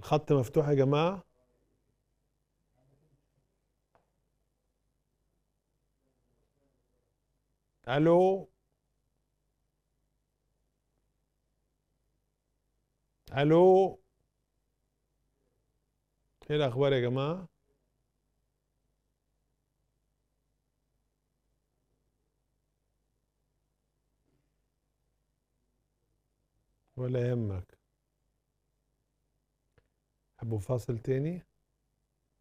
الخط مفتوح يا جماعة الو الو ايه الاخبار يا جماعة ولا يهمك حبوا فاصل تاني